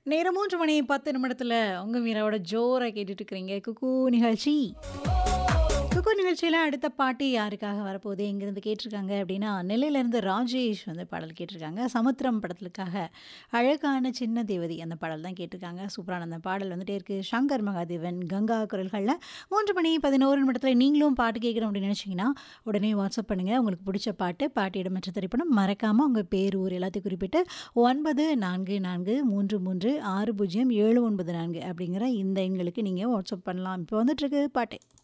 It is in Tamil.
நேரம் 3 மணி 10 நிமிடத்துல உங்க மீராவோட ஜோரா கேட்டுட்டு இருக்கிறீங்க. குக்கூ நிகழ்ச்சி. குக்கூ நிகழ்ச்சியில அடுத்த பாட்டு யாருக்காக வரப்போகுது? எங்கேருந்து கேட்டிருக்காங்க அப்படின்னா, நெல்லையிலேருந்து ராஜேஷ் வந்து பாடல் கேட்டிருக்காங்க. சமுத்திரம் படத்திற்காக அழகான சின்ன தேவதை அந்த பாடல் தான் கேட்டிருக்காங்க. சூப்பரான அந்த பாடல் வந்துட்டே இருக்கு. சங்கர் மகாதேவன், கங்கா குரல்கள்ல 3 மணி 11 நிமிடத்துல நீங்களும் பாட்டு கேட்கணும் அப்படின்னு நினைச்சீங்கன்னா, உடனே வாட்ஸ்அப் பண்ணுங்க. உங்களுக்கு பிடிச்ச பாட்டு, பாட்டு இடம்பெற்ற திரைப்படம் மறக்காம உங்க பேர், ஊர் எல்லாத்தையும் குறிப்பிட்டு 9443360794 அப்படிங்கிற இந்த எண்களுக்கு நீங்க வாட்ஸ்அப் பண்ணலாம். இப்போ வந்துட்டு இருக்கு பாட்டு.